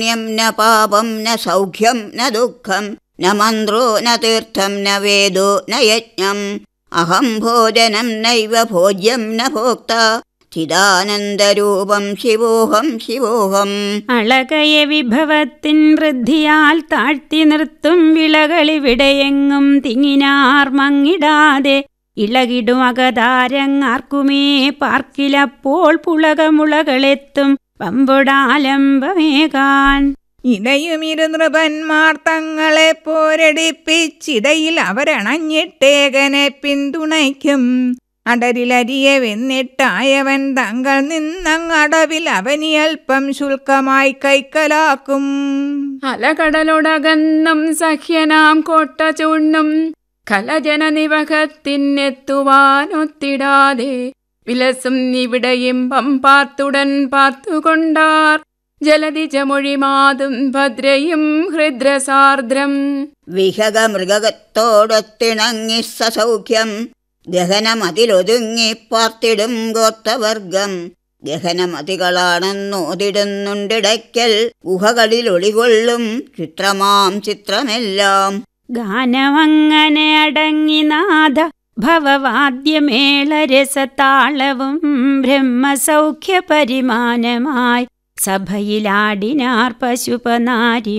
പുണ്യം ന പാപം ന സൗഖ്യം ന ദുഃഖം ന മന്ത്രോ ന തീർത്ഥം ന വേദോ ന യജ്ഞം അഹം ഭോജനം നൈവ ഭോജ്യം ന ഭോക്ത ചിദാനന്ദരൂപം ശിവോഹം ശിവോഹം അളകയ വിഭവത്തിൻ വൃദ്ധിയാൽ താഴ്ത്തി നിർത്തും വിളകളിവിടെയെങ്ങും തിങ്ങിനാർ മങ്ങിടാതെ ഇളകിടും അകതാരങ്ങാർക്കുമേ പാർക്കിലപ്പോൾ പുളകമുളകളെത്തും പമ്പൊടാലംബമേകാൻ ഇടയുമിരു നൃപന്മാർ തങ്ങളെ പോരടിപ്പിച്ചിടയിൽ അവരണഞ്ഞിട്ടേകനെ പിന്തുണയ്ക്കും അടരിലരിയെ വെന്നിട്ടായവൻ തങ്ങൾ നിന്നങ്ങടവിൽ അവനിയൽപ്പം ശുൽക്കമായി കൈക്കലാക്കും അലകടലൊടകന്നും സഖ്യനാം കോട്ട ചൂണ്ണും കലജന നിവഹത്തിനെത്തുവാനൊത്തിടാതെ വിലസും ഇവിടെയിമ്പം പാർത്തുടൻ പാർത്തുകൊണ്ടാർ ജലതിജമൊഴിമാതും ഭദ്രയും ഹൃദ്രസാർദ്രം വിഹക മൃഗത്തോടൊത്തിണങ്ങി സസൗഖ്യം ഗഹനമതിലൊതുങ്ങി പാർത്തിടും ഗോത്രവർഗം ഗഹനമതികളാണെന്നോതിടുന്നുണ്ടിടയ്ക്കൽ ഗുഹകളിൽ ഒളികൊള്ളും ചിത്രമാം ചിത്രമെല്ലാം ഗാനമങ്ങനെ അടങ്ങി നാഥ ഭവവാദ്യമേളരസതാളവും ബ്രഹ്മസൗഖ്യ പരിമാനമായി സഭയിലാടിനാർ പശുപനാരി